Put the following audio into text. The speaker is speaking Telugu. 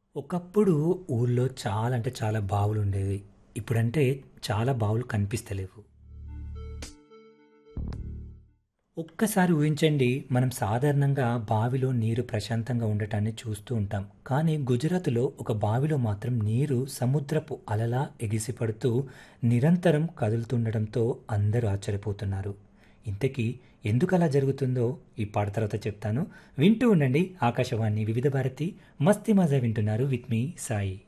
ఒకప్పుడు ఊర్లో చాలా అంటే చాలా బావులుండేవి. ఇప్పుడంటే చాలా బావులు కనిపిస్తలేవు. ఒక్కసారి ఊహించండి మనం సాధారణంగా బావిలో నీరు ప్రశాంతంగా ఉండటాన్ని చూస్తూ ఉంటాం. కానీ గుజరాత్‌లో ఒక బావిలో మాత్రం నీరు సముద్రపు అలలా ఎగిసిపడుతూ నిరంతరం కదులుతుండడంతో అందరూ ఆశ్చర్యపోతున్నారు. ఇంతకీ ఎందుకలా జరుగుతుందో ఈ పాట తర్వాత చెప్తాను. వింటూ ఉండండి ఆకాశవాణి వివిధ భారతి మస్తీ మజా వింటున్నారు విత్ మీ సాయి.